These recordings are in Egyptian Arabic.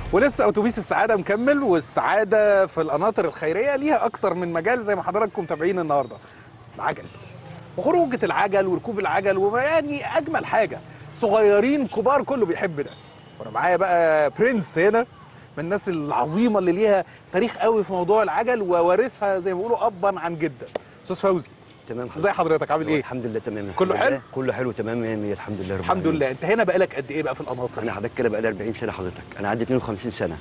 ولسه اتوبيس السعاده مكمل والسعاده في القناطر الخيريه ليها اكتر من مجال زي ما حضراتكم متابعين النهارده العجل وخروجه العجل وركوب العجل ويعني اجمل حاجه صغيرين كبار كله بيحب ده وانا معايا بقى برنس هنا من الناس العظيمه اللي ليها تاريخ قوي في موضوع العجل ووارثها زي ما بيقولوا ابا عن جدا استاذ فوزي تمام ازي حضرتك عامل ايه الحمد لله تمام الحمد كله لله. حلو؟ كله حلو تمام 100 100 الحمد لله رب الحمد العالمين. لله انت هنا بقالك قد ايه بقى في القناطر انا حضرتك كده بقى لي 40 سنه حضرتك انا عندي 52 سنه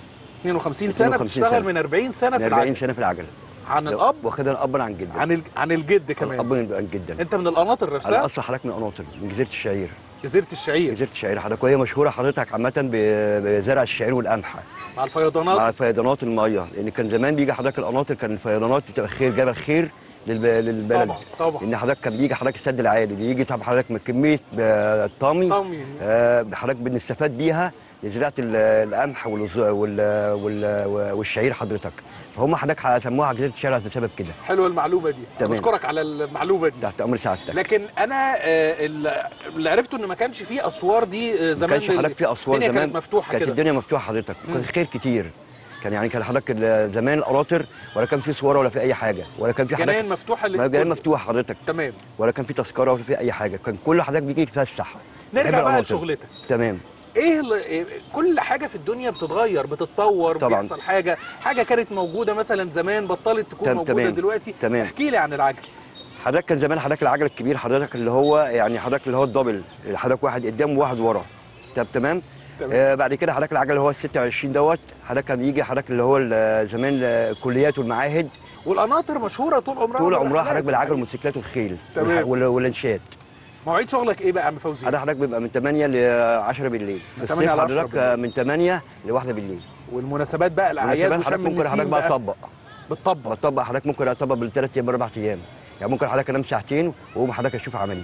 52 سنه 52 بتشتغل سنة. من 40 سنه من في 40 العجل سنه في العجله عن الاب واخدها ابا عن جدا عن ال... عن الجد كمان ابا عن جدا انت من القناطر انا نفسها اصلا حضرتك من قناطر من جزيره الشعير جزيره الشعير جزيره الشعير حضرتك وهي مشهوره حضرتك عامه ب- بزرع الشعير والقمح مع الفيضانات مع فيضانات الميه لان كان زمان بيجي حضرتك القناطر كان الفيضانات بتبقى خير جبل خير للب... للبلد طبعا طبعا ان حضرتك كان بيجي حضرتك السد العالي بيجي طبعا حضرتك من كميه آه، طامي طمي آه، حضرتك بنستفاد بيها لزراعه ال- القمح والوز- وال- وال- والشعير حضرتك فهم حضرتك سموها جزيره الشارع بسبب كده حلوه المعلومه دي انا تمام. بشكرك على المعلومه دي تحت امر سعادتك لكن انا آه، ال- اللي عرفته ان ما كانش فيه اسوار دي آه، ما زمان كانش حضرتك في اسوار الدنيا زمان كانت مفتوحه كانت كده الدنيا مفتوحه حضرتك مم. وكان خير كتير كان يعني كان حضرتك ال- زمان القناطر ولا كان في صور ولا في اي حاجه ولا كان في حضرتك جناين مفتوحه ما جناين للكل. مفتوح حضرتك تمام ولا كان في تذكره ولا في اي حاجه كان كل حضرتك بيجي يتفسح نرجع بحب بقى القناطر. لشغلتك تمام ايه اللي- إيه كل حاجه في الدنيا بتتغير بتتطور طبعاً. بيحصل حاجه حاجه كانت موجوده مثلا زمان بطلت تكون تم- موجوده تمام. دلوقتي تمام. احكي لي عن العجل حضرتك كان زمان حضرتك العجل الكبير حضرتك اللي هو يعني حضرتك اللي هو الدبل حضرتك واحد قدام وواحد ورا طب تمام تمام. آه بعد كده حضرتك العجل اللي هو ال 26 دوت حضرتك كان يجي حضرتك اللي هو ال- زمان الكليات والمعاهد والقناطر مشهوره طول عمرها طول عمرها بالرحلات حضرتك بالعجل الحقيقة. والموتوسيكلات والخيل تمام. والح- وال- والانشات مواعيد شغلك ايه بقى يا عم فوزي انا حضرتك بيبقى من 8 ل 10 بالليل من في 8 الصيف ل 10 حضرتك بالليل. من 8 ل 1 بالليل والمناسبات بقى الاعياد والشباب حضرتك وشم ممكن حضرتك النسيم بقى بقى تطبق بتطبق بطبق حضرتك ممكن اطبق بالثلاث ايام باربع ايام يعني ممكن حضرتك انام ساعتين واقوم حضرتك اشوف عملي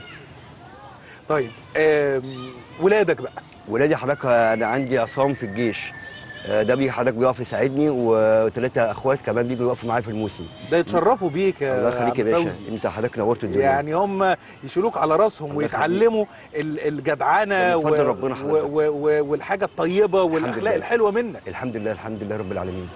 طيب آم، ولادك بقى ولادي حضرتك انا عندي عصام في الجيش آه، ده بيجي حضرتك بيقف يساعدني وثلاثه اخوات كمان بيجوا يقفوا معايا في الموسم ده يتشرفوا بيك يا الله يخليك يا عم باشا فوزي انت حضرتك نورت الدنيا يعني هم يشيلوك على راسهم الله يخليك. ويتعلموا ال- الجدعنه ده من فضل ربنا حضرتك. و و والحاجه الطيبه والاخلاق لله. الحلوه منك الحمد لله الحمد لله رب العالمين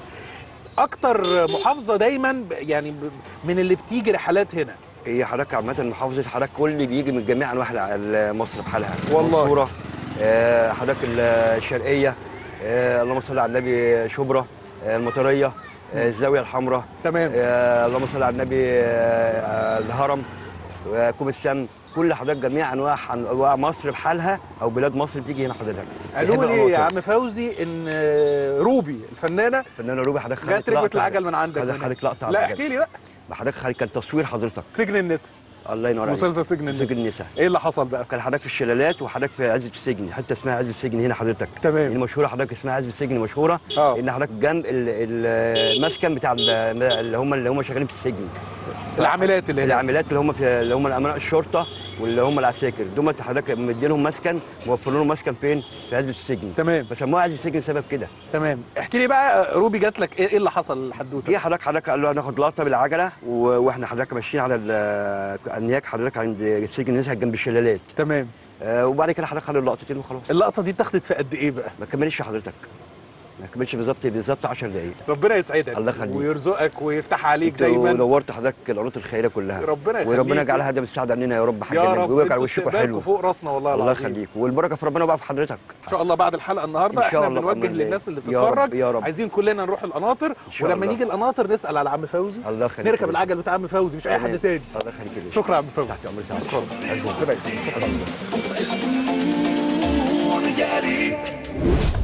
اكتر محافظه دايما ب- يعني ب- من اللي بتيجي رحلات هنا هي حضرتك عامه محافظه حضرتك كل اللي بيجي من جميع انواع الع- مصر بحالها والله. المنصورة، آه، حضرتك الشرقيه آه، اللهم صل على النبي شبرا آه، المطريه آه، الزاويه الحمراء تمام آه، اللهم صل على النبي آه، آه، الهرم آه، كوب السم كل حضرتك جميع انواع انواع مصر بحالها او بلاد مصر بتيجي هنا حضرتك قالوا بيحب لي يا القناطر. عم فوزي ان روبي الفنانه فنانه روبي حضرتك جت خدت ركبت لقطة العجل من عندك خدت هنا. خدت لقطه على لا العجل. احكي لي بقى حضرتك خدت- كان تصوير حضرتك سجن النساء الله ينور عليك مسلسل سجن النساء سجن النساء ايه اللي حصل بقى كان حضرتك في الشلالات وحضرتك في عزبة السجن حته اسمها عزبة السجن هنا حضرتك تمام. المشهوره حضرتك اسمها عزبة السجن مشهوره اه ان حضرتك جنب ال- ال- المسكن بتاع ال- اللي هم اللي هم شغالين في السجن العاملات اللي هنا العاملات اللي هم في اللي هم امناء الشرطه واللي هم العساكر دول حضرتك مدينهم مسكن موفر لهم مسكن فين في عزبة السجن تمام فسموها عزبة السجن بسبب كده تمام احكي لي بقى روبي جات لك ايه إيه اللي حصل الحدوته جه حضرتك حضرتك قال له هناخد لقطه بالعجله و- واحنا حضرتك ماشيين على ال- النياك حضرتك عند السجن الناس جنب الشلالات تمام آه، وبعد كده حضرتك خدوا اللقطتين وخلاص اللقطه دي اتاخدت في قد ايه بقى ما كملش حضرتك ما كملش بالظبط بالظبط 10 دقايق ربنا يسعدك الله يخليك. ويرزقك ويفتح عليك انت دايما ونورت حضرتك القنوات الخيريه كلها ربنا يخليك وربنا يجعلها ده بالسعد عننا يا رب يا حاجه رب ويوجع انتوا وشكوا استقبالكم حلو فوق راسنا والله الله العظيم يخليك والبركه في ربنا بقى في حضرتك ان شاء الله بعد الحلقه النهارده إن شاء احنا الله بنوجه بأمان الله. للناس اللي يا رب- بتتفرج يا رب. عايزين كلنا نروح القناطر شاء ولما الله. نيجي القناطر نسال على عم فوزي الله يخليك نركب يا باشا. العجل بتاع عم فوزي مش اي حد تمام. تاني الله يخليك يا باشا. شكرا يا عم فوزي تحت امر سعادتك شكرا ربنا يكرمك. شكرا